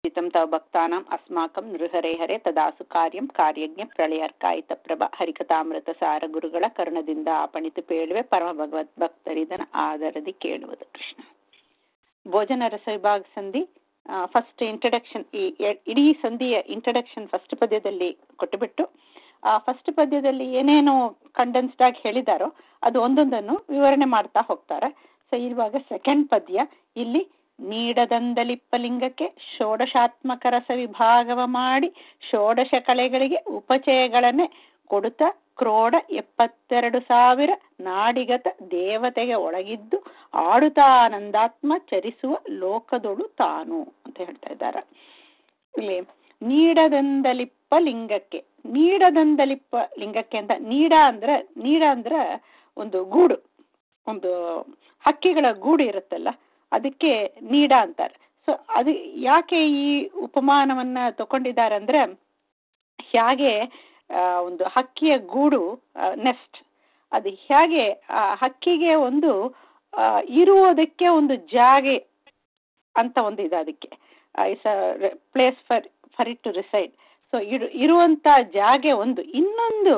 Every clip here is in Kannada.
ಚಿತ್ತಂ ತವ ಭಕ್ತಾನಾಂ ಅಸ್ಮಾಕಂ ನೃಹರೆ ಹರೆ ತದಾಸು ಕಾರ್ಯಂ ಕಾರ್ಯಜ್ಞ ಪ್ರಳಯರ್ಕಾಯಿತ ಪ್ರಭ ಹರಿಕಥಾಮೃತ ಸಾರ ಗುರುಗಳ ಕರ್ಣದಿಂದ ಆಪಣಿತು ಪೇಳುವೆ ಪರಮ ಭಗವತ್ ಭಕ್ತರಿದನ ಆದರದಿ ಕೇಳುವುದು ಕೃಷ್ಣ ಭೋಜನ ರಸ ವಿಭಾಗ ಸಂಧಿ ಫಸ್ಟ್ ಇಂಟ್ರಡಕ್ಷನ್ ಈ ಇಡೀ ಸಂಧಿಯ ಇಂಟ್ರಡಕ್ಷನ್ ಫಸ್ಟ್ ಪದ್ಯದಲ್ಲಿ ಕೊಟ್ಟುಬಿಟ್ಟು ಆ ಫಸ್ಟ್ ಪದ್ಯದಲ್ಲಿ ಏನೇನು ಕಂಡೆನ್ಸ್ಡ್ ಆಗಿ ಹೇಳಿದಾರೋ ಅದು ಒಂದೊಂದನ್ನು ವಿವರಣೆ ಮಾಡ್ತಾ ಹೋಗ್ತಾರೆ ಸೊ ಇವಾಗ ಸೆಕೆಂಡ್ ಪದ್ಯ ಇಲ್ಲಿ ನೀಡದಂದಲಿಪ್ಪ ಲಿಂಗಕ್ಕೆ ಷೋಡಶಾತ್ಮಕ ರಸ ವಿಭಾಗವ ಮಾಡಿ ಷೋಡಶ ಕಲೆಗಳಿಗೆ ಉಪಚಯಗಳನ್ನೇ ಕೊಡುತ್ತಾ ಕ್ರೋಡ ಎಪ್ಪತ್ತೆರಡು ಸಾವಿರ ನಾಡಿಗತ ದೇವತೆಗೆ ಒಳಗಿದ್ದು ಆಡುತ್ತಾ ಆನಂದಾತ್ಮ ಚರಿಸುವ ಲೋಕದೊಳು ತಾನು ಅಂತ ಹೇಳ್ತಾ ಇದ್ದಾರೆ ಇಲ್ಲಿ ನೀಡದಂದಲಿಪ್ಪ ಲಿಂಗಕ್ಕೆ ನೀಡದಂದಲಿಪ್ಪ ಲಿಂಗಕ್ಕೆ ಅಂತ ನೀಡ ಅಂದ್ರೆ ನೀಡ ಅಂದ್ರೆ ಒಂದು ಗೂಡು ಒಂದು ಹಕ್ಕಿಗಳ ಗೂಡು ಇರುತ್ತಲ್ಲ ಅದಕ್ಕೆ ನೀಡ ಅಂತಾರೆ ಸೊ ಅದು ಯಾಕೆ ಈ ಉಪಮಾನವನ್ನ ತಗೊಂಡಿದ್ದಾರೆ ಅಂದ್ರೆ ಹೇಗೆ ಒಂದು ಹಕ್ಕಿಯ ಗೂಡು ನೆಸ್ಟ್ ಅದು ಹೇಗೆ ಆ ಹಕ್ಕಿಗೆ ಒಂದು ಇರುವುದಕ್ಕೆ ಒಂದು ಜಾಗೆ ಅಂತ ಒಂದು ಇದೆ ಅದಕ್ಕೆ it's a place for for it to reside so ಇರು ಇರುವಂತ ಜಾಗೆ ಒಂದು ಇನ್ನೊಂದು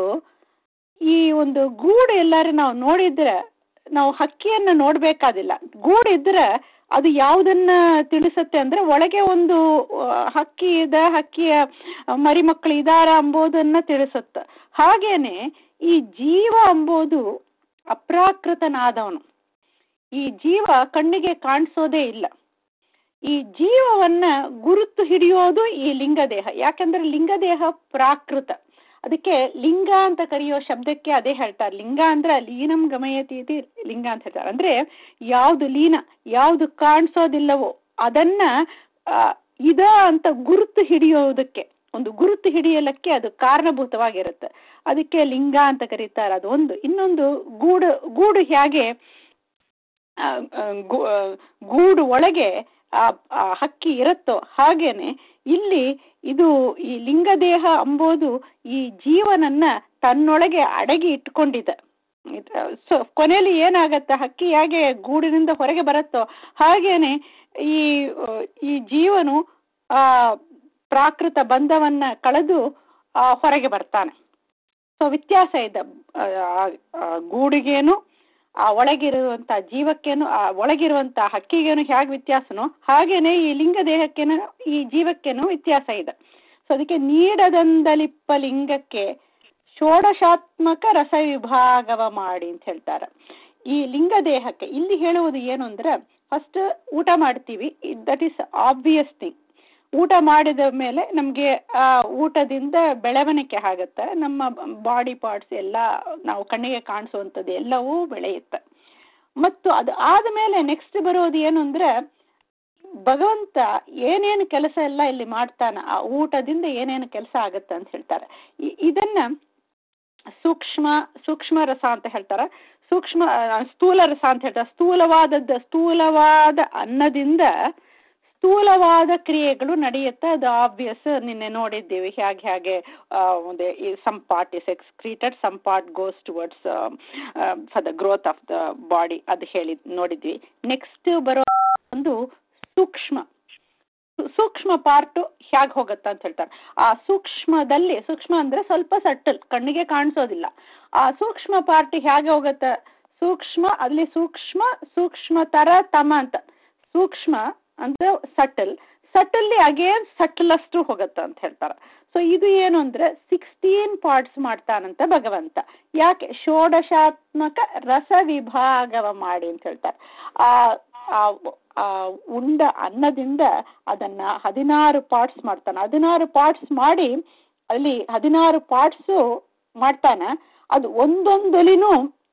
ಈ ಒಂದು ಗೂಡು ಎಲ್ಲಾರು ನಾವು ನೋಡಿದ್ರೆ ನಾವು ಹಕ್ಕಿಯನ್ನ ನೋಡ್ಬೇಕಾದಿಲ್ಲ ಗೂಡು ಇದ್ರೆ ಅದು ಯಾವುದನ್ನ ತಿಳಿಸುತ್ತೆ ಅಂದ್ರೆ ಒಳಗೆ ಒಂದು ಹಕ್ಕಿ ಇದೆ ಹಕ್ಕಿಯ ಮರಿಮಕ್ಕಳು ಇದಾರ ಅಂಬೋದನ್ನ ತಿಳಿಸುತ್ತೆ ಹಾಗೇನೆ ಈ ಜೀವ ಅಂಬೋದು ಅಪ್ರಾಕೃತನಾದವನು ಈ ಜೀವ ಕಣ್ಣಿಗೆ ಕಾಣಿಸೋದೇ ಇಲ್ಲ ಈ ಜೀವವನ್ನ ಗುರುತು ಹಿಡಿಯೋದು ಈ ಲಿಂಗದೇಹ ಯಾಕಂದ್ರೆ ಲಿಂಗದೇಹ ಪ್ರಾಕೃತ ಅದಕ್ಕೆ ಲಿಂಗ ಅಂತ ಕರೆಯೋ ಶಬ್ದಕ್ಕೆ ಅದೇ ಹೇಳ್ತಾರೆ ಲಿಂಗ ಅಂದ್ರೆ ಲೀನಂ ಗಮಯತಿ ಇತಿ ಲಿಂಗ ಅಂತ ಹೇಳ್ತಾರೆ ಅಂದ್ರೆ ಯಾವ್ದು ಲೀನ ಯಾವ್ದು ಕಾಣಿಸೋದಿಲ್ಲವೋ ಅದನ್ನ ಇದ ಅಂತ ಗುರುತು ಹಿಡಿಯೋದಕ್ಕೆ ಒಂದು ಗುರುತು ಹಿಡಿಯಲಕ್ಕೆ ಅದು ಕಾರಣಭೂತವಾಗಿರುತ್ತೆ ಅದಕ್ಕೆ ಲಿಂಗ ಅಂತ ಕರೀತಾರೆ ಅದು ಒಂದು ಇನ್ನೊಂದು ಗೂಡು ಗೂಡು ಹೇಗೆ ಗೂಡು ಒಳಗೆ ಆ ಹಕ್ಕಿ ಇರುತ್ತೋ ಹಾಗೇನೆ ಇಲ್ಲಿ ಇದು ಈ ಲಿಂಗದೇಹ ಅಂಬೋದು ಈ ಜೀವನನ್ನ ತನ್ನೊಳಗೆ ಅಡಗಿ ಇಟ್ಕೊಂಡಿದೆ ಸೊ ಕೊನೆಯಲ್ಲಿ ಏನಾಗತ್ತೆ ಹಕ್ಕಿ ಹೇಗೆ ಗೂಡಿನಿಂದ ಹೊರಗೆ ಬರುತ್ತೋ ಹಾಗೇನೆ ಈ ಈ ಜೀವನು ಆ ಪ್ರಾಕೃತ ಬಂಧವನ್ನ ಕಳೆದು ಹೊರಗೆ ಬರ್ತಾನೆ ಸೊ ವ್ಯತ್ಯಾಸ ಇದೆ ಗೂಡಿಗೇನು ಆ ಒಳಗಿರುವಂತ ಜೀವಕ್ಕೇನು ಆ ಒಳಗಿರುವಂತ ಹಕ್ಕಿಗೇನು ಹೇಗೆ ವ್ಯತ್ಯಾಸನೋ ಹಾಗೇನೆ ಈ ಲಿಂಗ ದೇಹಕ್ಕೇನು ಈ ಜೀವಕ್ಕೇನು ವ್ಯತ್ಯಾಸ ಇದೆ ಸೊ ಅದಕ್ಕೆ ನೀಡದಂದಲಿಪ್ಪ ಲಿಂಗಕ್ಕೆ ಷೋಡಶಾತ್ಮಕ ರಸ ವಿಭಾಗವ ಮಾಡಿ ಅಂತ ಹೇಳ್ತಾರೆ ಈ ಲಿಂಗ ದೇಹಕ್ಕೆ ಇಲ್ಲಿ ಹೇಳುವುದು ಏನು ಅಂದ್ರೆ ಫಸ್ಟ್ ಊಟ ಮಾಡ್ತೀವಿ ದಟ್ ಈಸ್ ಆಬ್ವಿಯಸ್ ಥಿಂಗ್ ಊಟ ಮಾಡಿದ ಮೇಲೆ ನಮಗೆ ಆ ಊಟದಿಂದ ಬೆಳವಣಿಗೆ ಆಗುತ್ತೆ ನಮ್ಮ ಬಾಡಿ ಪಾರ್ಟ್ಸ್ ಎಲ್ಲ ನಾವು ಕಣ್ಣಿಗೆ ಕಾಣಿಸುವಂಥದ್ದು ಎಲ್ಲವೂ ಬೆಳೆಯುತ್ತೆ ಮತ್ತು ಅದು ಆದಮೇಲೆ ನೆಕ್ಸ್ಟ್ ಬರೋದು ಏನು ಅಂದ್ರೆ ಭಗವಂತ ಏನೇನು ಕೆಲಸ ಎಲ್ಲ ಇಲ್ಲಿ ಮಾಡ್ತಾನ ಆ ಊಟದಿಂದ ಏನೇನು ಕೆಲಸ ಆಗುತ್ತೆ ಅಂತ ಹೇಳ್ತಾರೆ ಇದನ್ನ ಸೂಕ್ಷ್ಮ ಸೂಕ್ಷ್ಮ ರಸ ಅಂತ ಹೇಳ್ತಾರೆ ಸೂಕ್ಷ್ಮ ಸ್ಥೂಲ ರಸ ಅಂತ ಹೇಳ್ತಾರೆ ಸ್ಥೂಲವಾದದ್ದು ಸ್ಥೂಲವಾದ ಅನ್ನದಿಂದ ಸ್ಥೂಲವಾದ ಕ್ರಿಯೆಗಳು ನಡೆಯುತ್ತೆ ಅದು ಆಬ್ವಿಯಸ್ ನಿನ್ನೆ ನೋಡಿದ್ದೀವಿ ಹೇಗೆ ಹೇಗೆ ಒಂದು some part is excreted some part goes towards for the growth of the body ಅದು ಹೇಳಿ ನೋಡಿದ್ವಿ ನೆಕ್ಸ್ಟ್ ಬರೋ ಒಂದು ಸೂಕ್ಷ್ಮ ಸೂಕ್ಷ್ಮ ಪಾರ್ಟ್ ಹೇಗೆ ಹೋಗುತ್ತೆ ಅಂತ ಹೇಳ್ತಾರೆ ಆ ಸೂಕ್ಷ್ಮದಲ್ಲಿ ಸೂಕ್ಷ್ಮ ಅಂದ್ರೆ ಸ್ವಲ್ಪ ಸಟ್ಟಲ್ ಕಣ್ಣಿಗೆ ಕಾಣಿಸೋದಿಲ್ಲ ಆ ಸೂಕ್ಷ್ಮ ಪಾರ್ಟ್ ಹೇಗೆ ಹೋಗುತ್ತೆ ಸೂಕ್ಷ್ಮ ಅಲ್ಲಿ ಸೂಕ್ಷ್ಮ ಸೂಕ್ಷ್ಮತರ ತಮ ಅಂತ ಸೂಕ್ಷ್ಮ ಅಂದ್ರೆ ಸಟಲ್ ಸಟಲ್ಲಿ ಅಗೇನ್ ಸಟಲಷ್ಟು ಹೋಗುತ್ತೆ ಅಂತ ಹೇಳ್ತಾರೆ ಸೊ ಇದು ಏನು ಅಂದ್ರೆ ಸಿಕ್ಸ್ಟೀನ್ ಪಾರ್ಟ್ಸ್ ಮಾಡ್ತಾನಂತ ಭಗವಂತ ಯಾಕೆ ಷೋಡಶಾತ್ಮಕ ರಸ ವಿಭಾಗವ ಮಾಡಿ ಅಂತ ಹೇಳ್ತಾರೆ ಆ ಆ ಉಂಡ ಅನ್ನದಿಂದ ಅದನ್ನ ಹದಿನಾರು ಪಾರ್ಟ್ಸ್ ಮಾಡ್ತಾನೆ ಹದಿನಾರು ಪಾರ್ಟ್ಸ್ ಮಾಡಿ ಅಲ್ಲಿ ಹದಿನಾರು ಪಾರ್ಟ್ಸು ಮಾಡ್ತಾನೆ ಅದು ಒಂದೊಂದಲಿನೂ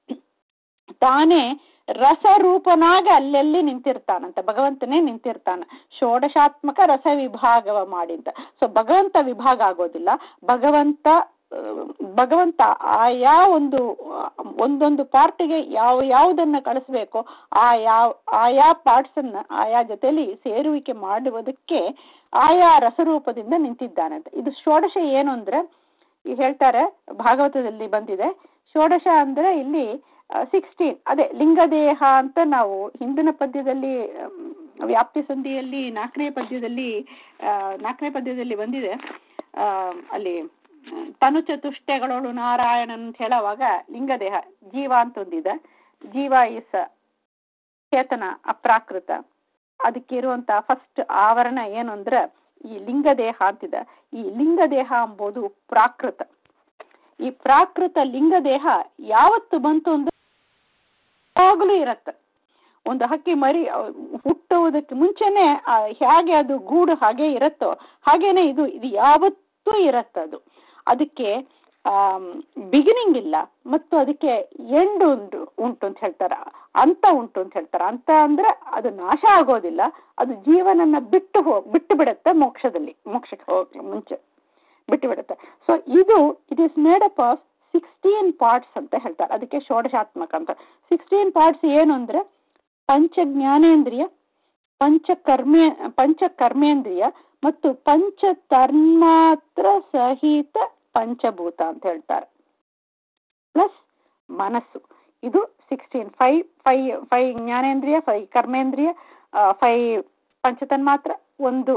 ತಾನೇ ರಸರೂಪನಾಗ ಅಲ್ಲೆಲ್ಲಿ ನಿಂತಿರ್ತಾನಂತ ಭಗವಂತನೇ ನಿಂತಿರ್ತಾನ ಷೋಡಶಾತ್ಮಕ ರಸ ವಿಭಾಗವ ಮಾಡಿ ಅಂತ ಸೊ ಭಗವಂತ ವಿಭಾಗ ಆಗೋದಿಲ್ಲ ಭಗವಂತ ಭಗವಂತ ಆಯಾ ಒಂದು ಒಂದೊಂದು ಪಾರ್ಟಿಗೆ ಯಾವ ಯಾವುದನ್ನ ಕಳಿಸ್ಬೇಕೋ ಆ ಯಾವ ಆಯಾ ಪಾರ್ಟ್ಸ್ ಅನ್ನ ಆಯಾ ಜೊತೆಲಿ ಸೇರುವಿಕೆ ಮಾಡುವುದಕ್ಕೆ ಆಯಾ ರಸರೂಪದಿಂದ ನಿಂತಿದ್ದಾನಂತೆ ಇದು ಷೋಡಶ ಏನು ಅಂದ್ರೆ ಹೇಳ್ತಾರೆ ಭಾಗವತದಲ್ಲಿ ಬಂದಿದೆ ಷೋಡಶ ಅಂದ್ರೆ ಇಲ್ಲಿ ಸಿಕ್ಸ್ಟೀನ್ ಅದೇ ಲಿಂಗದೇಹ ಅಂತ ನಾವು ಹಿಂದಿನ ಪದ್ಯದಲ್ಲಿ ವ್ಯಾಪ್ತಿ ಸಂಧಿಯಲ್ಲಿ ನಾಲ್ಕನೇ ಪದ್ಯದಲ್ಲಿ ಆ, ನಾಲ್ಕನೇ ಪದ್ಯದಲ್ಲಿ ಬಂದಿದೆ ಆ, ಅಲ್ಲಿ ತನು ಚತುಷ್ಟಯಗಳೋಳು ನಾರಾಯಣನ್ ಅಂತ ಹೇಳುವಾಗ ಲಿಂಗದೇಹ ಜೀವ ಅಂತ ಒಂದಿದೆ ಜೀವ ಇಸ್ ಚೇತನ ಅಪ್ರಾಕೃತ ಅದಕ್ಕೆ ಇರುವಂತ ಫಸ್ಟ್ ಆವರಣ ಏನು ಅಂದ್ರೆ ಈ ಲಿಂಗದೇಹ ಅಂತಿದೆ ಈ ಲಿಂಗದೇಹ ಎಂಬುದು ಪ್ರಾಕೃತ ಈ ಪ್ರಾಕೃತ ಲಿಂಗದೇಹ ಯಾವತ್ತು ಬಂತು ಅಂದ್ರೆ ಯಾವಾಗಲೂ ಇರತ್ತೆ ಒಂದು ಹಕ್ಕಿ ಮರಿ ಅಹ್, ಹುಟ್ಟುವುದಕ್ಕೆ ಮುಂಚೆನೆ ಆ, ಹೇಗೆ ಅದು ಗೂಡು ಹಾಗೆ ಇರುತ್ತೋ ಹಾಗೇನೆ ಇದು ಇದು ಯಾವತ್ತೂ ಇರತ್ತೆ ಅದು ಅದಕ್ಕೆ ಬಿಗಿನಿಂಗ್ ಇಲ್ಲ ಮತ್ತು ಅದಕ್ಕೆ ಎಂಡ್ ಉಂಟು ಉಂಟು ಅಂತ ಹೇಳ್ತಾರೆ ಅಂತ ಉಂಟು ಅಂತ ಹೇಳ್ತಾರೆ ಅಂತ ಅಂದ್ರೆ ಅದು ನಾಶ ಆಗೋದಿಲ್ಲ ಅದು ಜೀವನನ್ನ ಬಿಟ್ಟು ಹೋ ಬಿಟ್ಟು ಬಿಡುತ್ತೆ ಮೋಕ್ಷದಲ್ಲಿ ಮೋಕ್ಷಕ್ಕೆ ಹೋಗಕ್ಕೆ ಮುಂಚೆ ಬಿಟ್ಟು ಬಿಡುತ್ತೆ ಸೊ ಇದು it is made up of sixteen parts ಅಂತ ಹೇಳ್ತಾರೆ ಅದಕ್ಕೆ ಷೋಡಶಾತ್ಮಕ ಅಂತ ಸಿಕ್ಸ್ಟೀನ್ ಪಾರ್ಟ್ಸ್ ಏನು ಅಂದ್ರೆ ಪಂಚ ಜ್ಞಾನೇಂದ್ರಿಯ ಪಂಚ ಕರ್ಮೇ ಪಂಚ ಕರ್ಮೇಂದ್ರಿಯ ಮತ್ತು ಪಂಚ ತನ್ಮಾತ್ರ ಸಹಿತ ಪಂಚಭೂತ ಅಂತ ಹೇಳ್ತಾರೆ ಪ್ಲಸ್ ಮನಸ್ಸು ಇದು ಸಿಕ್ಸ್ಟೀನ್ ಫೈವ್ ಫೈವ್ ಫೈವ್ ಜ್ಞಾನೇಂದ್ರಿಯ ಫೈವ್ ಕರ್ಮೇಂದ್ರಿಯ ಫೈವ್ ಪಂಚತನ್ಮಾತ್ರ ಒಂದು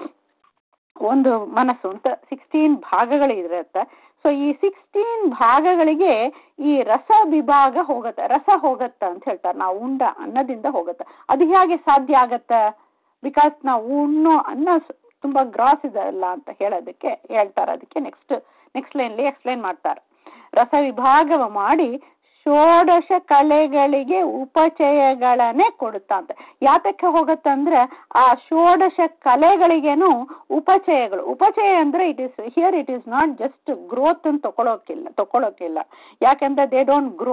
ಒಂದು ಮನಸ್ಸು ಅಂತ ಸಿಕ್ಸ್ಟೀನ್ ಭಾಗಗಳು ಇರುತ್ತೆ ಸೊ ಈ ಸಿಕ್ಸ್ಟೀನ್ ಭಾಗಗಳಿಗೆ ಈ ರಸ ವಿಭಾಗ ಹೋಗತ್ತೆ ರಸ ಹೋಗತ್ತ ಅಂತ ಹೇಳ್ತಾರೆ ನಾವು ಉಂಡ ಅನ್ನದಿಂದ ಹೋಗತ್ತೆ ಅದು ಹೇಗೆ ಸಾಧ್ಯ ಆಗತ್ತ ಬಿಕಾಸ್ ನಾವು ಉಣ್ಣೋ ಅನ್ನ ಸ್- ತುಂಬಾ ಗ್ರಾಸ್ ಇದಲ್ಲ ಅಂತ ಹೇಳೋದಕ್ಕೆ ಹೇಳ್ತಾರೆ ಅದಕ್ಕೆ ನೆಕ್ಸ್ಟ್ ನೆಕ್ಸ್ಟ್ ಲೈನ್ಲಿ ಎಕ್ಸ್ಪ್ಲೈನ್ ಮಾಡ್ತಾರೆ ರಸ ವಿಭಾಗವ ಮಾಡಿ ಷೋಡಶ ಕಲೆಗಳಿಗೆ ಉಪಚಯಗಳನ್ನೇ ಕೊಡುತ್ತಾ ಅಂತ ಯಾತಕ್ಕೆ ಹೋಗತ್ತಂದ್ರೆ ಆ ಷೋಡಶ ಕಲೆಗಳಿಗೇನು ಉಪಚಯಗಳು ಉಪಚಯ ಅಂದ್ರೆ it is here it is not just growth ಅಂತ ತಗೊಳೋಕಿಲ್ಲ ತಗೊಳೋಕಿಲ್ಲ ಯಾಕಂದ್ರೆ ದೇ ಡೋಂಟ್ ಗ್ರೋ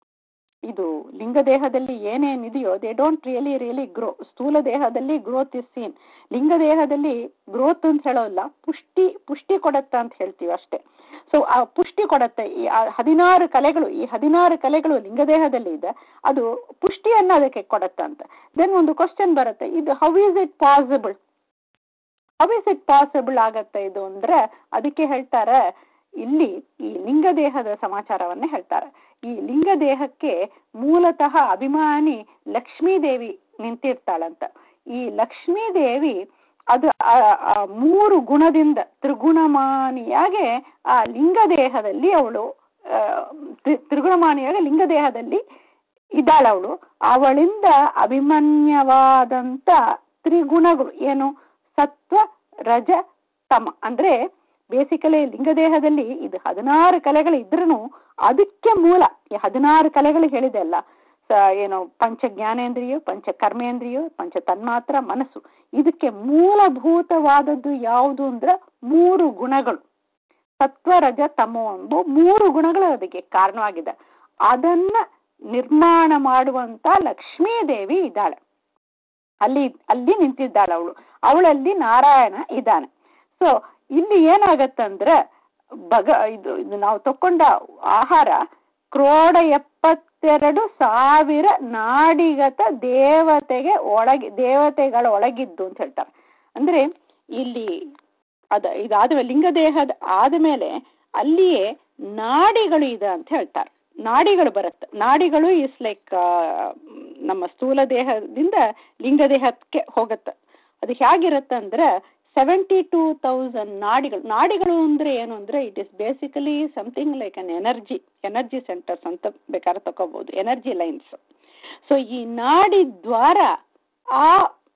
ಇದು ಲಿಂಗ ದೇಹದಲ್ಲಿ ಏನೇನಿದೆಯೋ they don't really really grow ಸ್ಥೂಲ ದೇಹದಲ್ಲಿ ಗ್ರೋತ್ ಇಸ್ ಸೀನ್ ಲಿಂಗ ದೇಹದಲ್ಲಿ ಗ್ರೋತ್ ಅಂತ ಹೇಳೋಲ್ಲ ಪುಷ್ಟಿ ಪುಷ್ಟಿ ಕೊಡತ್ತ ಅಂತ ಹೇಳ್ತೀವಿ ಅಷ್ಟೇ ಸೊ ಆ ಪುಷ್ಟಿ ಕೊಡತ್ತೆ ಈ ಆ ಹದಿನಾರು ಕಲೆಗಳು ಈ ಹದಿನಾರು ಕಲೆಗಳು ಲಿಂಗದೇಹದಲ್ಲಿ ಇದೆ ಅದು ಪುಷ್ಟಿಯನ್ನ ಅದಕ್ಕೆ ಕೊಡತ್ತೆ ಅಂತ ದೆನ್ ಒಂದು ಕ್ವಶನ್ ಬರುತ್ತೆ ಇದು how is it possible how is it possible ಆಗತ್ತೆ ಇದು ಅಂದ್ರೆ ಅದಕ್ಕೆ ಹೇಳ್ತಾರೆ ಇಲ್ಲಿ ಈ ಲಿಂಗದೇಹದ ಸಮಾಚಾರವನ್ನೇ ಹೇಳ್ತಾರೆ ಈ ಲಿಂಗದೇಹಕ್ಕೆ ಮೂಲತಃ ಅಭಿಮಾನಿ ಲಕ್ಷ್ಮೀದೇವಿ ನಿಂತಿರ್ತಾಳಂತ ಈ ಲಕ್ಷ್ಮೀದೇವಿ ಅದು ಆ- ಆ ಮೂರು ಗುಣದಿಂದ ತ್ರಿಗುಣಮಾನಿಯಾಗೆ ಆ ಲಿಂಗದೇಹದಲ್ಲಿ ಅವಳು ಆ, ತ್ರಿ- ತ್ರಿಗುಣಮಾನಿಯಾಗಿ ಲಿಂಗದೇಹದಲ್ಲಿ ಇದ್ದಾಳೆ ಅವಳು ಅವಳಿಂದ ಅಭಿಮನ್ಯವಾದಂತ ತ್ರಿಗುಣಗಳು ಏನು ಸತ್ವ ರಜ ತಮ ಅಂದ್ರೆ ಬೇಸಿಕಲಿ ಲಿಂಗದೇಹದಲ್ಲಿ ಇದು ಹದಿನಾರು ಕಲೆಗಳು ಇದ್ರೂ ಅದಕ್ಕೆ ಮೂಲ ಈ ಹದಿನಾರು ಕಲೆಗಳು ಹೇಳಿದೆ ಅಲ್ಲ ಸ- ಏನು ಪಂಚ ಜ್ಞಾನೇಂದ್ರಿಯು ಪಂಚ ಕರ್ಮೇಂದ್ರಿಯು ಪಂಚ ತನ್ಮಾತ್ರ ಮನಸ್ಸು ಇದಕ್ಕೆ ಮೂಲಭೂತವಾದದ್ದು ಯಾವುದು ಅಂದ್ರೆ ಮೂರು ಗುಣಗಳು ಸತ್ವ ರಜ ತಮೋ ಎಂಬ ಮೂರು ಗುಣಗಳು ಅದಕ್ಕೆ ಕಾರಣವಾಗಿದೆ ಅದನ್ನ ನಿರ್ಮಾಣ ಮಾಡುವಂತ ಲಕ್ಷ್ಮೀದೇವಿ ಇದ್ದಾಳೆ ಅಲ್ಲಿ ಅಲ್ಲಿ ನಿಂತಿದ್ದಾಳೆ ಅವಳು ಅವಳಲ್ಲಿ ನಾರಾಯಣ ಇದ್ದಾನೆ ಸೊ ಇಲ್ಲಿ ಏನಾಗತ್ತಂದ್ರೆ ಬಗ ಇದು ಇದು ನಾವು ತಕೊಂಡ ಆಹಾರ ಕ್ರೋಡ ಎಪ್ಪತ್ತೆರಡು ಸಾವಿರ ನಾಡಿಗತ ದೇವತೆಗೆ ಒಳಗೆ ದೇವತೆಗಳ ಒಳಗಿದ್ದು ಅಂತ ಹೇಳ್ತಾರೆ ಅಂದ್ರೆ ಇಲ್ಲಿ ಅದ ಇದಾದ ಲಿಂಗದೇಹದ ಆದಮೇಲೆ ಅಲ್ಲಿಯೇ ನಾಡಿಗಳು ಇದೆ ಅಂತ ಹೇಳ್ತಾರೆ ನಾಡಿಗಳು ಬರುತ್ತೆ ನಾಡಿಗಳು ಇಸ್ ಲೈಕ್ ನಮ್ಮ ಸ್ಥೂಲ ದೇಹದಿಂದ ಲಿಂಗದೇಹಕ್ಕೆ ಹೋಗುತ್ತೆ ಅದು ಹೇಗಿರುತ್ತೆ ಅಂದ್ರೆ ಸೆವೆಂಟಿ ಟೂ ತೌಸಂಡ್ ನಾಡಿಗಳು ನಾಡಿಗಳು ಅಂದ್ರೆ ಏನು ಅಂದ್ರೆ it is basically something like an energy energy centers ಅಂತ ಬೇಕಾದ್ರೆ ತಗೋಬಹುದು ಎನರ್ಜಿ ಲೈನ್ಸ್ ಸೊ ಈ ನಾಡಿ ದ್ವಾರ ಆ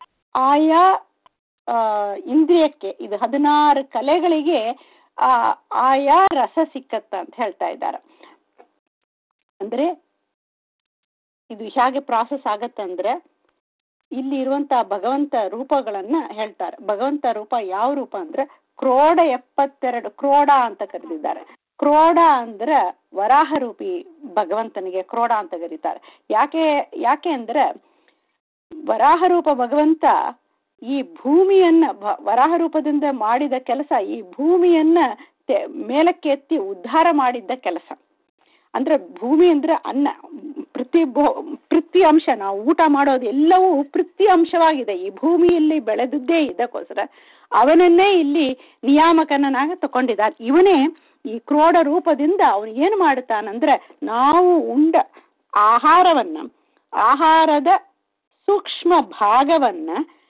ಆಯಾ ಆ, ಇಂದ್ರಿಯಕ್ಕೆ ಇದು ಹದಿನಾರು ಕಲೆಗಳಿಗೆ ಆ ಆಯಾ ರಸ ಸಿಕ್ಕತ್ತ ಅಂತ ಹೇಳ್ತಾ ಇದ್ದಾರೆ ಅಂದ್ರೆ ಇದು ಹೇಗೆ ಪ್ರಾಸೆಸ್ ಆಗತ್ತಂದ್ರೆ ಇಲ್ಲಿ ಇರುವಂತ ಭಗವಂತ ರೂಪಗಳನ್ನ ಹೇಳ್ತಾರೆ ಭಗವಂತ ರೂಪ ಯಾವ ರೂಪ ಅಂದ್ರೆ ಕ್ರೋಡ ಎಪ್ಪತ್ತೆರಡು ಕ್ರೋಡ ಅಂತ ಕರೆದಿದ್ದಾರೆ ಕ್ರೋಡ ಅಂದ್ರೆ ವರಾಹ ರೂಪಿ ಭಗವಂತನಿಗೆ ಕ್ರೋಡ ಅಂತ ಕರೀತಾರೆ ಯಾಕೆ ಯಾಕೆ ಅಂದ್ರೆ ವರಾಹ ರೂಪ ಭಗವಂತ ಈ ಭೂಮಿಯನ್ನ ಭ- ವರಾಹ ರೂಪದಿಂದ ಮಾಡಿದ ಕೆಲಸ ಈ ಭೂಮಿಯನ್ನ ತೆ- ಮೇಲಕ್ಕೆ ಎತ್ತಿ ಉದ್ಧಾರ ಮಾಡಿದ್ದ ಕೆಲಸ ಅಂದ್ರೆ ಭೂಮಿ ಅಂದ್ರೆ ಅನ್ನ ಪ್ರತಿ ಭೋ- ಪ್ರತಿ ಅಂಶ ನಾವು ಊಟ ಮಾಡೋದು ಎಲ್ಲವೂ ಪ್ರತಿ ಅಂಶವಾಗಿದೆ ಈ ಭೂಮಿಯಲ್ಲಿ ಬೆಳೆದದ್ದೇ ಇದಕ್ಕೋಸ್ಕರ ಅವನನ್ನೇ ಇಲ್ಲಿ ನಿಯಾಮಕನನ್ನಾಗಿ ತಕೊಂಡಿದ್ದಾರೆ ಇವನೇ ಈ ಕ್ರೋಡ ರೂಪದಿಂದ ಅವನು ಏನು ಮಾಡುತ್ತಾನಂದ್ರೆ ನಾವು ಉಂಡ ಆಹಾರವನ್ನ ಆಹಾರದ ಸೂಕ್ಷ್ಮ ಭಾಗವನ್ನ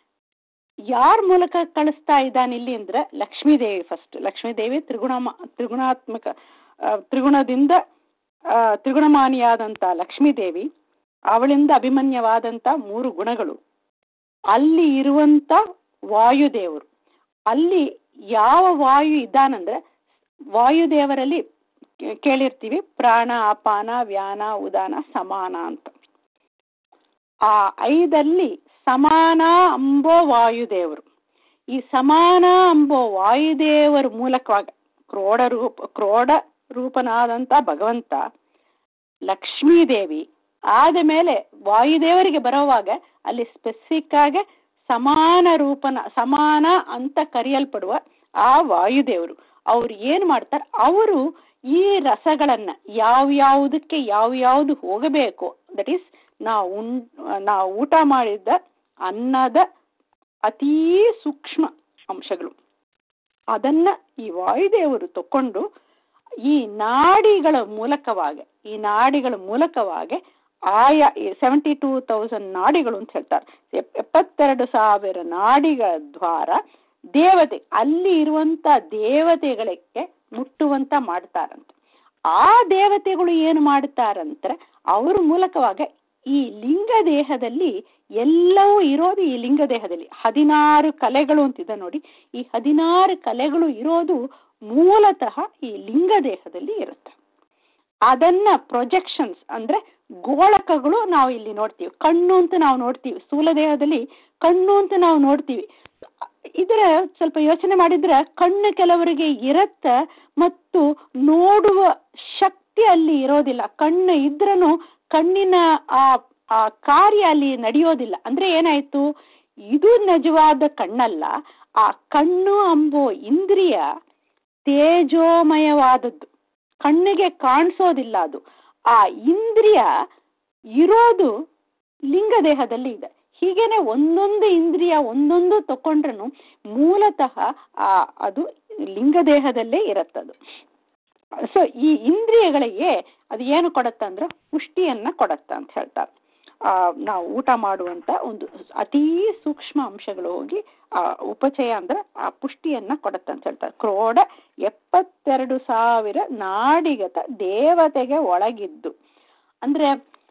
ಯಾರ ಮೂಲಕ ಕಳಿಸ್ತಾ ಇದ್ದಾನೆ ಇಲ್ಲಿ ಅಂದ್ರೆ ಲಕ್ಷ್ಮೀದೇವಿ ಫಸ್ಟ್ ಲಕ್ಷ್ಮೀದೇವಿ ತ್ರಿಗುಣ ತ್ರಿಗುಣಾತ್ಮಕ ಆ, ತ್ರಿಗುಣದಿಂದ ಆ, ತ್ರಿಗುಣಮಾನಿಯಾದಂಥ ಲಕ್ಷ್ಮೀದೇವಿ ಅವಳಿಂದ ಅಭಿಮನ್ಯವಾದಂಥ ಮೂರು ಗುಣಗಳು ಅಲ್ಲಿ ಇರುವಂತ ವಾಯುದೇವರು ಅಲ್ಲಿ ಯಾವ ವಾಯು ಇದ್ದಾನಂದ್ರೆ ವಾಯುದೇವರಲ್ಲಿ ಕೇ- ಕೇಳಿರ್ತೀವಿ ಪ್ರಾಣ ಅಪಾನ ವ್ಯಾನ ಉದಾನ ಸಮಾನ ಅಂತ ಆ ಐದಲ್ಲಿ ಸಮಾನ ಅಂಬೋ ವಾಯುದೇವರು ಈ ಸಮಾನ ಅಂಬೋ ವಾಯುದೇವರ ಮೂಲಕವಾಗಿ ಕ್ರೋಡ ರೂಪ ಕ್ರೋಡ ರೂಪನಾದಂತ ಭಗವಂತ ಲಕ್ಷ್ಮೀದೇವಿ ಆದ ಮೇಲೆ ವಾಯುದೇವರಿಗೆ ಬರೋವಾಗ ಅಲ್ಲಿ ಸ್ಪೆಸಿಫಿಕ್ ಆಗಿ ಸಮಾನ ರೂಪನ ಸಮಾನ ಅಂತ ಕರೆಯಲ್ಪಡುವ ಆ ವಾಯುದೇವರು ಅವ್ರು ಏನ್ ಮಾಡ್ತಾರೆ ಅವರು ಈ ರಸಗಳನ್ನ ಯಾವ್ಯಾವುದಕ್ಕೆ ಯಾವ್ಯಾವ್ದು ಹೋಗಬೇಕು ದಟ್ ಈಸ್ ನಾವು ಉಣ್ ನಾವು ಊಟ ಮಾಡಿದ್ದ ಅನ್ನದ ಅತೀ ಸೂಕ್ಷ್ಮ ಅಂಶಗಳು ಅದನ್ನ ಈ ವಾಯುದೇವರು ತಕೊಂಡು ಈ ನಾಡಿಗಳ ಮೂಲಕವಾಗಿ ಈ ನಾಡಿಗಳ ಮೂಲಕವಾಗಿ ಆಯಾ ಸೆವೆಂಟಿ ಟೂ ತೌಸಂಡ್ ನಾಡಿಗಳು ಅಂತ ಹೇಳ್ತಾರೆ ಎಪ್- ಎಪ್ಪತ್ತೆರಡು ಸಾವಿರ ನಾಡಿಗಳ ದ್ವಾರ ದೇವತೆ ಅಲ್ಲಿ ಇರುವಂತ ದೇವತೆಗಳಿಗೆ ಮುಟ್ಟುವಂತ ಮಾಡ್ತಾರಂತ ಆ ದೇವತೆಗಳು ಏನು ಮಾಡ್ತಾರಂದ್ರೆ ಅವ್ರ ಮೂಲಕವಾಗ ಈ ಲಿಂಗ ದೇಹದಲ್ಲಿ ಎಲ್ಲವೂ ಇರೋದು ಈ ಲಿಂಗ ದೇಹದಲ್ಲಿ ಹದಿನಾರು ಕಲೆಗಳು ಅಂತಿದೆ ನೋಡಿ ಈ ಹದಿನಾರು ಕಲೆಗಳು ಇರೋದು ಮೂಲತಃ ಈ ಲಿಂಗ ದೇಹದಲ್ಲಿ ಇರುತ್ತೆ ಅದನ್ನ ಪ್ರೊಜೆಕ್ಷನ್ಸ್ ಅಂದ್ರೆ ಗೋಳಕಗಳು ನಾವು ಇಲ್ಲಿ ನೋಡ್ತೀವಿ ಕಣ್ಣು ಅಂತ ನಾವು ನೋಡ್ತೀವಿ ಸ್ಥೂಲ ದೇಹದಲ್ಲಿ ಕಣ್ಣು ಅಂತ ನಾವು ನೋಡ್ತೀವಿ ಇದರ ಸ್ವಲ್ಪ ಯೋಚನೆ ಮಾಡಿದ್ರೆ ಕಣ್ಣು ಕೆಲವರಿಗೆ ಇರತ್ತ ಮತ್ತು ನೋಡುವ ಶಕ್ತಿ ಅಲ್ಲಿ ಇರೋದಿಲ್ಲ ಕಣ್ಣು ಇದ್ರನು ಕಣ್ಣಿನ ಆ ಆ ಕಾರ್ಯ ಅಲ್ಲಿ ನಡೆಯೋದಿಲ್ಲ ಅಂದ್ರೆ ಏನಾಯ್ತು ಇದು ನಿಜವಾದ ಕಣ್ಣಲ್ಲ ಆ ಕಣ್ಣು ಅಂಬೋ ಇಂದ್ರಿಯ ತೇಜೋಮಯವಾದದ್ದು ಕಣ್ಣಿಗೆ ಕಾಣಿಸೋದಿಲ್ಲ ಅದು ಆ ಇಂದ್ರಿಯ ಇರೋದು ಲಿಂಗ ದೇಹದಲ್ಲಿ ಇದೆ ಹೀಗೇನೆ ಒಂದೊಂದು ಇಂದ್ರಿಯ ಒಂದೊಂದು ತಕೊಂಡ್ರು ಮೂಲತಃ ಆ ಅದು ಲಿಂಗ ದೇಹದಲ್ಲೇ ಇರತ್ತದು ಸೊ ಈ ಇಂದ್ರಿಯಗಳಿಗೆ ಅದು ಏನು ಕೊಡತ್ತ ಅಂದ್ರೆ ಪುಷ್ಟಿಯನ್ನ ಕೊಡತ್ತ ಅಂತ ಹೇಳ್ತಾರೆ ಆ ನಾವು ಊಟ ಮಾಡುವಂತ ಒಂದು ಅತೀ ಸೂಕ್ಷ್ಮ ಅಂಶಗಳು ಹೋಗಿ ಆ ಉಪಚಯ ಅಂದ್ರೆ ಆ ಪುಷ್ಟಿಯನ್ನ ಕೊಡತ್ತ ಅಂತ ಹೇಳ್ತಾರೆ ಕ್ರೋಡ ಎಪ್ಪತ್ತೆರಡು ಸಾವಿರ ನಾಡಿಗತ ದೇವತೆಗೆ ಒಳಗಿದ್ದು ಅಂದ್ರೆ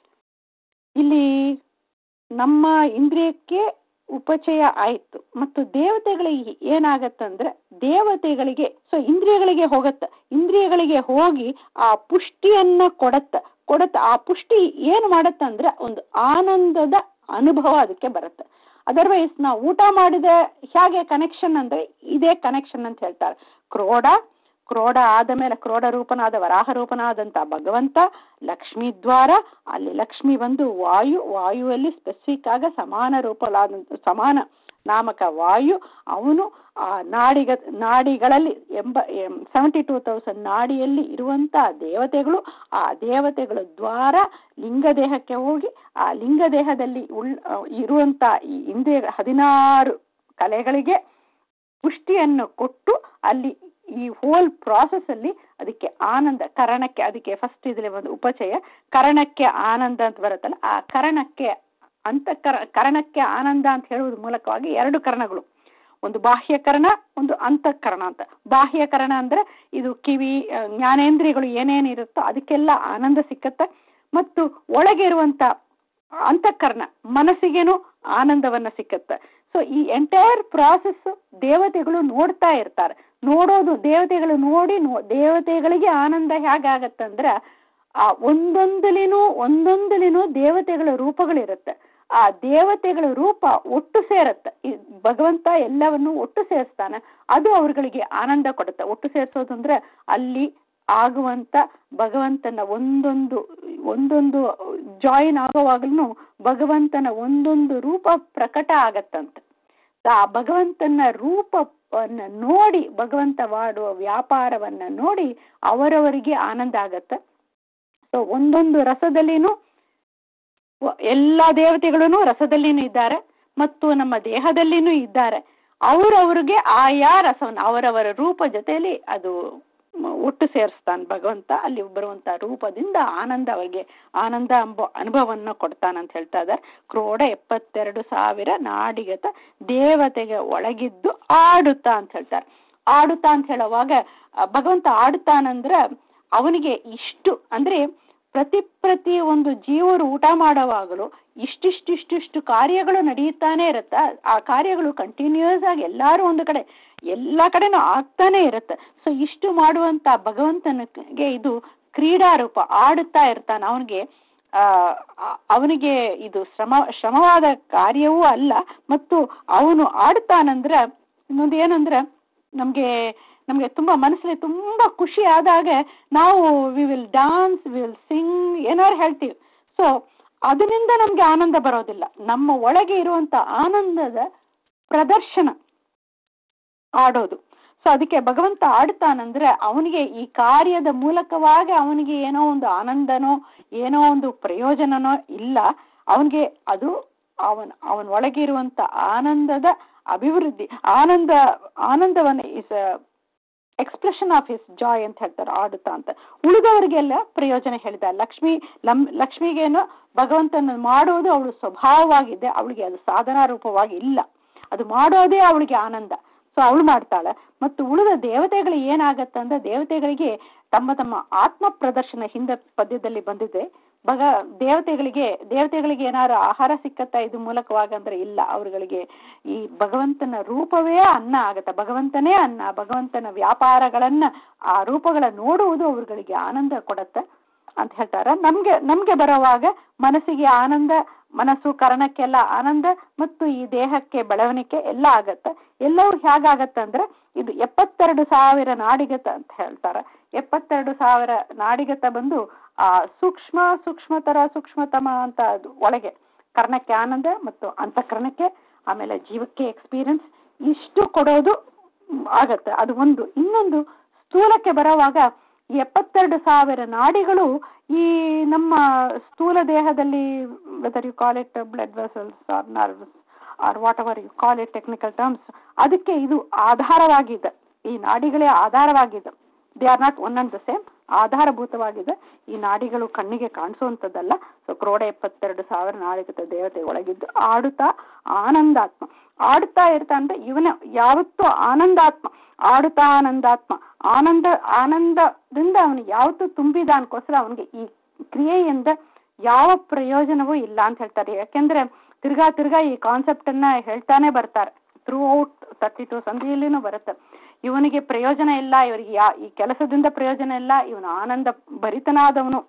ಇಲ್ಲಿ ನಮ್ಮ ಇಂದ್ರಿಯಕ್ಕೆ ಉಪಚಯ ಆಯ್ತು ಮತ್ತು ದೇವತೆಗಳಿಗೆ ಏನಾಗತ್ತಂದ್ರೆ ದೇವತೆಗಳಿಗೆ ಸೊ ಇಂದ್ರಿಯಗಳಿಗೆ ಹೋಗತ್ತ ಇಂದ್ರಿಯಗಳಿಗೆ ಹೋಗಿ ಆ ಪುಷ್ಟಿಯನ್ನ ಕೊಡತ್ತ ಕೊಡತ್ತ ಆ ಪುಷ್ಟಿ ಏನು ಮಾಡತ್ತ ಅಂದ್ರೆ ಒಂದು ಆನಂದದ ಅನುಭವ ಅದಕ್ಕೆ ಬರುತ್ತೆ ಅದರ್ವೈಸ್ ನಾವು ಊಟ ಮಾಡಿದ ಹೇಗೆ ಕನೆಕ್ಷನ್ ಅಂದ್ರೆ ಇದೇ ಕನೆಕ್ಷನ್ ಅಂತ ಹೇಳ್ತಾರೆ ಕ್ರೋಡ ಕ್ರೋಡ ಆದ ಮೇಲೆ ಕ್ರೋಡ ರೂಪನಾದ ವರಾಹ ರೂಪನಾದಂತ ಭಗವಂತ ಲಕ್ಷ್ಮೀ ದ್ವಾರ ಅಲ್ಲಿ ಲಕ್ಷ್ಮಿ ಬಂದು ವಾಯು ವಾಯುವಲ್ಲಿ ಸ್ಪೆಸಿಫಿಕ್ ಆಗ ಸಮಾನ ರೂಪಲಾದ ಸಮಾನ ನಾಮಕ ವಾಯು ಅವನು ಆ ನಾಡಿಗ ನಾಡಿಗಳಲ್ಲಿ ಎಂಬ ಸೆವೆಂಟಿ ಟೂ ತೌಸಂಡ್ ನಾಡಿಯಲ್ಲಿ ಇರುವಂತ ದೇವತೆಗಳು ಆ ದೇವತೆಗಳ ದ್ವಾರ ಲಿಂಗ ದೇಹಕ್ಕೆ ಹೋಗಿ ಆ ಲಿಂಗ ದೇಹದಲ್ಲಿ ಉಳ್ ಇರುವಂತ ಈ ಇಂದ್ರಿಯ ಹದಿನಾರು ಕಲೆಗಳಿಗೆ ಪುಷ್ಟಿಯನ್ನು ಕೊಟ್ಟು ಅಲ್ಲಿ ಈ ಹೋಲ್ ಪ್ರಾಸೆಸ್ ಅಲ್ಲಿ ಅದಕ್ಕೆ ಆನಂದ ಕರಣಕ್ಕೆ ಅದಕ್ಕೆ ಫಸ್ಟ್ ಇದ್ರೆ ಒಂದು ಉಪಚಯ ಕರಣಕ್ಕೆ ಆನಂದ ಅಂತ ಬರುತ್ತಲ್ಲ ಆ ಕರಣಕ್ಕೆ ಅಂತಃಕರ ಕರಣಕ್ಕೆ ಆನಂದ ಅಂತ ಹೇಳುವುದ್ರ ಮೂಲಕವಾಗಿ ಎರಡು ಕರಣಗಳು ಒಂದು ಬಾಹ್ಯಕರಣ ಒಂದು ಅಂತಃಕರಣ ಅಂತ ಬಾಹ್ಯಕರಣ ಅಂದ್ರೆ ಇದು ಕಿವಿ ಆ, ಜ್ಞಾನೇಂದ್ರಿಯಗಳು ಏನೇನಿರುತ್ತೋ ಅದಕ್ಕೆಲ್ಲ ಆನಂದ ಸಿಕ್ಕತ್ತೆ ಮತ್ತು ಒಳಗೆ ಇರುವಂತ ಅಂತಃಕರಣ ಮನಸ್ಸಿಗೇನು ಆನಂದವನ್ನ ಸಿಕ್ಕತ್ತೆ ಸೊ ಈ ಎಂಟೈರ್ ಪ್ರಾಸೆಸ್ ದೇವತೆಗಳು ನೋಡ್ತಾ ಇರ್ತಾರೆ ನೋಡೋದು ದೇವತೆಗಳು ನೋಡಿ ನೋ ದೇವತೆಗಳಿಗೆ ಆನಂದ ಹೇಗಾಗತ್ತಂದ್ರ ಆ ಒಂದೊಂದಲಿನೂ ಒಂದೊಂದಲಿನೂ ದೇವತೆಗಳ ರೂಪಗಳಿರುತ್ತೆ ಆ ದೇವತೆಗಳ ರೂಪ ಒಟ್ಟು ಸೇರತ್ತೆ ಈ ಭಗವಂತ ಎಲ್ಲವನ್ನು ಒಟ್ಟು ಸೇರಿಸ್ತಾನೆ ಅದು ಅವ್ರಗಳಿಗೆ ಆನಂದ ಕೊಡುತ್ತೆ ಒಟ್ಟು ಸೇರಿಸೋದು ಅಂದ್ರೆ ಅಲ್ಲಿ ಆಗುವಂತ ಭಗವಂತನ ಒಂದೊಂದು ಒಂದೊಂದು ಜಾಯಿನ್ ಆಗುವಾಗ್ಲೂ ಭಗವಂತನ ಒಂದೊಂದು ರೂಪ ಪ್ರಕಟ ಆಗತ್ತಂತೆ ಆ ಭಗವಂತನ ರೂಪವನ್ನ ನೋಡಿ ಭಗವಂತ ಮಾಡುವ ವ್ಯಾಪಾರವನ್ನ ನೋಡಿ ಅವರವರಿಗೆ ಆನಂದ ಆಗತ್ತೆ ಸೊ ಒಂದೊಂದು ರಸದಲ್ಲಿನೂ ಎಲ್ಲ ದೇವತೆಗಳೂ ರಸದಲ್ಲಿನೂ ಇದ್ದಾರೆ ಮತ್ತು ನಮ್ಮ ದೇಹದಲ್ಲಿನೂ ಇದ್ದಾರೆ ಅವರವ್ರಿಗೆ ಆಯಾ ರಸವನ್ನು ಅವರವರ ರೂಪ ಜೊತೆಯಲ್ಲಿ ಅದು ಮ- ಒಟ್ಟು ಸೇರಿಸ್ತಾನೆ ಭಗವಂತ ಅಲ್ಲಿ ಬರುವಂತ ರೂಪದಿಂದ ಆನಂದ ಅವರಿಗೆ ಆನಂದ ಎಂಬ ಅನುಭವವನ್ನು ಕೊಡ್ತಾನಂತ ಹೇಳ್ತಾ ಇದ್ದಾರೆ ಕ್ರೋಡ ಎಪ್ಪತ್ತೆರಡು ಸಾವಿರ ನಾಡಿಗತ ದೇವತೆಗೆ ಒಳಗಿದ್ದು ಆಡುತ್ತಾ ಅಂತ ಹೇಳ್ತಾರೆ ಆಡುತ್ತಾ ಅಂತ ಹೇಳುವಾಗ ಆ, ಭಗವಂತ ಆಡುತ್ತಾನಂದ್ರ ಅವನಿಗೆ ಇಷ್ಟು ಅಂದ್ರೆ ಪ್ರತಿ ಪ್ರತಿ ಒಂದು ಜೀವರು ಊಟ ಮಾಡುವಾಗಲೂ ಇಷ್ಟಿಷ್ಟಿಷ್ಟಿಷ್ಟು ಕಾರ್ಯಗಳು ನಡೆಯುತ್ತಾನೆ ಇರುತ್ತ ಆ ಕಾರ್ಯಗಳು ಕಂಟಿನ್ಯೂಸ್ ಆಗಿ ಎಲ್ಲಾರು ಒಂದು ಕಡೆ ಎಲ್ಲಾ ಕಡೆನೂ ಆಗ್ತಾನೆ ಇರುತ್ತೆ ಸೊ ಇಷ್ಟು ಮಾಡುವಂತ ಭಗವಂತನಿಗೆ ಇದು ಕ್ರೀಡಾರೂಪ ಆಡುತ್ತಾ ಇರ್ತಾನೆ ಅವನಿಗೆ ಆ ಆ- ಅವನಿಗೆ ಇದು ಶ್ರಮ ಶ್ರಮವಾದ ಕಾರ್ಯವೂ ಅಲ್ಲ ಮತ್ತು ಅವನು ಆಡ್ತಾನಂದ್ರ ಇನ್ನೊಂದು ಏನಂದ್ರ ನಮ್ಗೆ ನಮ್ಗೆ ತುಂಬಾ ಮನಸ್ಸಲ್ಲಿ ತುಂಬಾ ಖುಷಿ ಆದಾಗ ನಾವು we will dance we will sing ಏನಾರು ಹೇಳ್ತೀವಿ ಸೊ ಅದರಿಂದ ನಮ್ಗೆ ಆನಂದ ಬರೋದಿಲ್ಲ ನಮ್ಮ ಒಳಗೆ ಇರುವಂತ ಆನಂದದ ಪ್ರದರ್ಶನ ಆಡೋದು ಸೊ ಅದಕ್ಕೆ ಭಗವಂತ ಆಡ್ತಾನಂದ್ರೆ ಅವನಿಗೆ ಈ ಕಾರ್ಯದ ಮೂಲಕವಾಗಿ ಅವನಿಗೆ ಏನೋ ಒಂದು ಆನಂದನೋ ಏನೋ ಒಂದು ಪ್ರಯೋಜನನೋ ಇಲ್ಲ ಅವನಿಗೆ ಅದು ಅವನ್ ಅವನ ಒಳಗೆ ಇರುವಂತ ಆನಂದದ ಅಭಿವೃದ್ಧಿ ಆನಂದ ಆನಂದವನ್ನ is expression of his joy ಅಂತ ಹೇಳ್ತಾರೆ ಆಡುತ್ತಾ ಅಂತ ಉಳಿದವರಿಗೆಲ್ಲ ಪ್ರಯೋಜನ ಹೇಳಿದ ಲಕ್ಷ್ಮಿ ಲಂ ಲಕ್ಷ್ಮಿಗೇನು ಭಗವಂತನ ಮಾಡುವುದು ಅವಳು ಸ್ವಭಾವವಾಗಿದೆ ಅವಳಿಗೆ ಅದು ಸಾಧನಾ ರೂಪವಾಗಿ ಇಲ್ಲ ಅದು ಮಾಡೋದೇ ಅವಳಿಗೆ ಆನಂದ ಸೊ ಅವಳು ಮಾಡ್ತಾಳೆ ಮತ್ತು ಉಳಿದ ದೇವತೆಗಳಿಗೆ ಏನಾಗತ್ತೆ ಅಂದ್ರೆ ದೇವತೆಗಳಿಗೆ ತಮ್ಮ ತಮ್ಮ ಆತ್ಮ ಪ್ರದರ್ಶನ ಹಿಂದೆ ಪದ್ಯದಲ್ಲಿ ಬಂದಿದೆ ಭಗ ದೇವತೆಗಳಿಗೆ ದೇವತೆಗಳಿಗೆ ಏನಾರು ಆಹಾರ ಸಿಕ್ಕತ್ತಾ ಇದು ಮೂಲಕವಾಗಿ ಅಂದ್ರೆ ಇಲ್ಲ ಅವರುಗಳಿಗೆ ಈ ಭಗವಂತನ ರೂಪವೇ ಅನ್ನ ಆಗತ್ತೆ ಭಗವಂತನೇ ಅನ್ನ ಭಗವಂತನ ವ್ಯಾಪಾರಗಳನ್ನ ಆ ರೂಪಗಳ ನೋಡುವುದು ಅವರುಗಳಿಗೆ ಆನಂದ ಕೊಡತ್ತೆ ಅಂತ ಹೇಳ್ತಾರ ನಮ್ಗೆ ನಮ್ಗೆ ಬರುವಾಗ ಮನಸ್ಸಿಗೆ ಆನಂದ ಮನಸ್ಸು ಕರ್ಣಕ್ಕೆಲ್ಲ ಆನಂದ ಮತ್ತು ಈ ದೇಹಕ್ಕೆ ಬೆಳವಣಿಗೆ ಎಲ್ಲ ಆಗತ್ತೆ ಎಲ್ಲವೂ ಹೇಗಾಗತ್ತೆ ಅಂದ್ರೆ ಇದು ಎಪ್ಪತ್ತೆರಡು ಸಾವಿರ ನಾಡಿಗತ ಅಂತ ಹೇಳ್ತಾರ ಎಪ್ಪತ್ತೆರಡು ಸಾವಿರ ನಾಡಿಗತ ಬಂದು ಆ ಸೂಕ್ಷ್ಮ ಸೂಕ್ಷ್ಮತರ ಸೂಕ್ಷ್ಮತಮ ಅಂತ ಅದು ಒಳಗೆ ಕರ್ಣಕ್ಕೆ ಆನಂದ ಮತ್ತು ಅಂತಃಕರಣಕ್ಕೆ ಆಮೇಲೆ ಜೀವಕ್ಕೆ ಎಕ್ಸ್ಪೀರಿಯನ್ಸ್ ಇಷ್ಟು ಕೊಡೋದು ಮ್, ಆಗತ್ತೆ ಅದು ಒಂದು ಇನ್ನೊಂದು ಸ್ಥೂಲಕ್ಕೆ ಬರೋವಾಗ ಈ ಎಪ್ಪತ್ತೆರಡು ಸಾವಿರ ನಾಡಿಗಳು ಈ ನಮ್ಮ ಸ್ಥೂಲ ದೇಹದಲ್ಲಿ whether you call it blood vessels or nerves or whatever you call it technical terms ಅದಕ್ಕೆ ಇದು ಆಧಾರವಾಗಿದೆ ಈ ನಾಡಿಗಳೇ ಆಧಾರವಾಗಿದೆ they are not one and the same ಆಧಾರಭೂತವಾಗಿದೆ ಈ ನಾಡಿಗಳು ಕಣ್ಣಿಗೆ ಕಾಣಿಸುವಂಥದ್ದಲ್ಲ ಸೊ ಕ್ರೋಡ ಎಪ್ಪತ್ತೆರಡು ಸಾವಿರ ನಾಡಿಗತ ದೇವತೆ ಒಳಗಿದ್ದು ಆಡುತ್ತಾ ಆನಂದಾತ್ಮ ಆಡುತ್ತಾ ಇರ್ತಾ ಅಂದ್ರೆ ಇವನ ಯಾವತ್ತೂ ಆನಂದಾತ್ಮ ಆಡುತ್ತಾ ಆನಂದಾತ್ಮ ಆನಂದ ಆನಂದದಿಂದ ಅವನು ಯಾವತ್ತೂ ತುಂಬಿದ ಅನ್ಕೋಸ್ಕರ ಅವನಿಗೆ ಈ ಕ್ರಿಯೆಯಿಂದ ಯಾವ ಪ್ರಯೋಜನವೂ ಇಲ್ಲ ಅಂತ ಹೇಳ್ತಾರೆ ಯಾಕೆಂದ್ರೆ ತಿರ್ಗಾ ತಿರ್ಗಾ ಈ ಕಾನ್ಸೆಪ್ಟ್ ಅನ್ನ ಹೇಳ್ತಾನೆ ಬರ್ತಾರೆ ಥ್ರೂ ಔಟ್ ತರ್ಟಿ ಟು ಸಂಧಿಯಲ್ಲಿನೂ ಬರುತ್ತೆ ಇವನಿಗೆ ಪ್ರಯೋಜನ ಇಲ್ಲ ಇವರಿಗೆ ಯಾ ಈ ಕೆಲಸದಿಂದ ಪ್ರಯೋಜನ ಇಲ್ಲ ಇವನು ಆನಂದ ಭರಿತನಾದವನು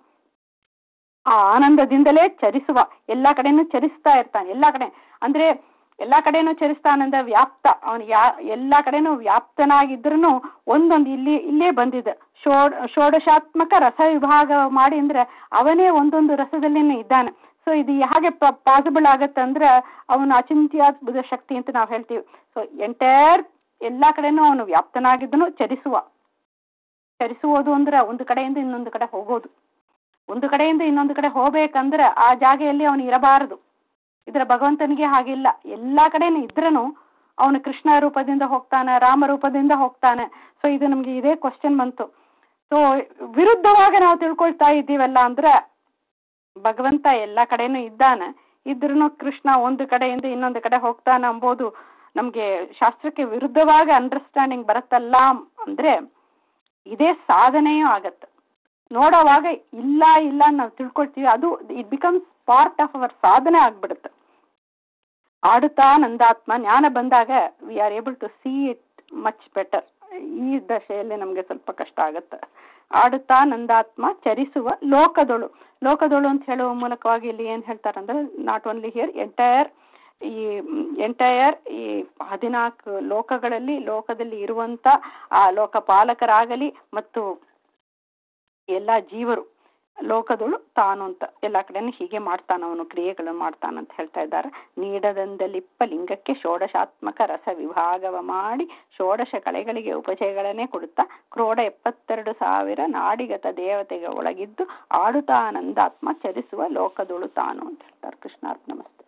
ಆ ಆನಂದದಿಂದಲೇ ಚರಿಸುವ ಎಲ್ಲಾ ಕಡೆನೂ ಚರಿಸ್ತಾ ಇರ್ತಾನೆ ಎಲ್ಲಾ ಕಡೆ ಅಂದ್ರೆ ಎಲ್ಲಾ ಕಡೆನೂ ಚರಿಸ್ತಾನಂದ ವ್ಯಾಪ್ತ ಅವನು ಯಾ ಎಲ್ಲಾ ಕಡೆನೂ ವ್ಯಾಪ್ತನಾಗಿದ್ರು ಒಂದೊಂದು ಇಲ್ಲಿ ಇಲ್ಲೇ ಬಂದಿದೆ ಷೋಡ್ ಷೋಡಶಾತ್ಮಕ ರಸ ವಿಭಾಗ ಮಾಡಿ ಅಂದ್ರೆ ಅವನೇ ಒಂದೊಂದು ರಸದಲ್ಲಿನೇ ಇದ್ದಾನೆ ಸೊ ಇದು ಹಾಗೆ ಪಾಸಿಬಲ್ ಆಗತ್ತೆ ಅಂದ್ರೆ ಅವನು ಅಚಿಂತ್ಯಾದ್ಭುತ ಶಕ್ತಿ ಅಂತ ನಾವು ಹೇಳ್ತೀವಿ ಸೊ ಎಂಟೈರ್ ಎಲ್ಲಾ ಕಡೆನೂ ಅವನು ವ್ಯಾಪ್ತನಾಗಿದ್ದನು ಚರಿಸುವ ಚರಿಸುವುದು ಅಂದ್ರೆ ಒಂದು ಕಡೆಯಿಂದ ಇನ್ನೊಂದು ಕಡೆ ಹೋಗೋದು ಒಂದು ಕಡೆಯಿಂದ ಇನ್ನೊಂದು ಕಡೆ ಹೋಗ್ಬೇಕಂದ್ರೆ ಆ ಜಾಗೆಯಲ್ಲಿ ಅವನು ಇರಬಾರದು ಇದ್ರ ಭಗವಂತನಿಗೆ ಹಾಗಿಲ್ಲ ಎಲ್ಲಾ ಕಡೆನೂ ಇದ್ರನು ಅವನು ಕೃಷ್ಣ ರೂಪದಿಂದ ಹೋಗ್ತಾನೆ ರಾಮ ರೂಪದಿಂದ ಹೋಗ್ತಾನೆ ಸೊ ಇದು ನಮ್ಗೆ ಇದೇ ಕ್ವಶನ್ ಬಂತು ಸೊ ವಿರುದ್ಧವಾಗಿ ನಾವು ತಿಳ್ಕೊಳ್ತಾ ಇದ್ದೀವಲ್ಲ ಅಂದ್ರೆ ಭಗವಂತ ಎಲ್ಲಾ ಕಡೆನೂ ಇದ್ದಾನೆ ಇದ್ರೂ ಕೃಷ್ಣ ಒಂದು ಕಡೆಯಿಂದ ಇನ್ನೊಂದು ಕಡೆ ಹೋಗ್ತಾನೆ ಅಂಬೋದು ನಮ್ಗೆ ಶಾಸ್ತ್ರಕ್ಕೆ ವಿರುದ್ಧವಾಗಿ ಅಂಡರ್ಸ್ಟ್ಯಾಂಡಿಂಗ್ ಬರುತ್ತಲ್ಲ ಅಂದ್ರೆ ಇದೇ ಸಾಧನೆಯೂ ಆಗತ್ತೆ ನೋಡೋವಾಗ ಇಲ್ಲ ಇಲ್ಲ ನಾವು ತಿಳ್ಕೊಳ್ತೀವಿ ಅದು it becomes part of our ಸಾಧನೆ ಆಗ್ಬಿಡುತ್ತೆ ಆಡುತ್ತಾ ನಂದಾತ್ಮ ಜ್ಞಾನ ಬಂದಾಗ we are able to see it much better ಈ ದಶೆಯಲ್ಲಿ ನಮಗೆ ಸ್ವಲ್ಪ ಕಷ್ಟ ಆಗುತ್ತೆ ಆಡುತ್ತಾ ನಂದಾತ್ಮ ಚರಿಸುವ ಲೋಕದೊಳು ಲೋಕದೊಳು ಅಂತ ಹೇಳುವ ಮೂಲಕವಾಗಿ ಇಲ್ಲಿ ಏನ್ ಹೇಳ್ತಾರಂದ್ರೆ ನಾಟ್ ಓನ್ಲಿ ಹಿಯರ್ ಎಂಟೈರ್ ಈ ಎಂಟೈರ್ ಈ ಹದಿನಾಲ್ಕು ಲೋಕಗಳಲ್ಲಿ ಲೋಕದಲ್ಲಿ ಇರುವಂತ ಆ ಲೋಕಪಾಲಕರಾಗಲಿ ಮತ್ತು ಎಲ್ಲಾ ಜೀವರು ಲೋಕದಳು ತಾನು ಅಂತ ಎಲ್ಲ ಕಡೆನೂ ಹೀಗೆ ಮಾಡ್ತಾನ ಅವನು ಕ್ರಿಯೆಗಳನ್ನು ಮಾಡ್ತಾನಂತ ಹೇಳ್ತಾ ಇದ್ದಾರೆ ನೀಡದಂದಲಿಪ್ಪ ಲಿಂಗಕ್ಕೆ ಷೋಡಶಾತ್ಮಕ ರಸ ವಿಭಾಗವ ಮಾಡಿ ಷೋಡಶ ಕಲೆಗಳಿಗೆ ಉಪಚಯಗಳನ್ನೇ ಕೊಡುತ್ತಾ ಕ್ರೋಡ ಎಪ್ಪತ್ತೆರಡು ಸಾವಿರ ನಾಡಿಗತ ದೇವತೆಗೆ ಒಳಗಿದ್ದು ಆಡುತ್ತಾನಂದಾತ್ಮ ಚರಿಸುವ ಲೋಕದಳು ತಾನು ಅಂತ ಹೇಳ್ತಾರೆ ಕೃಷ್ಣಾರ್ಪ ನಮಸ್ತೆ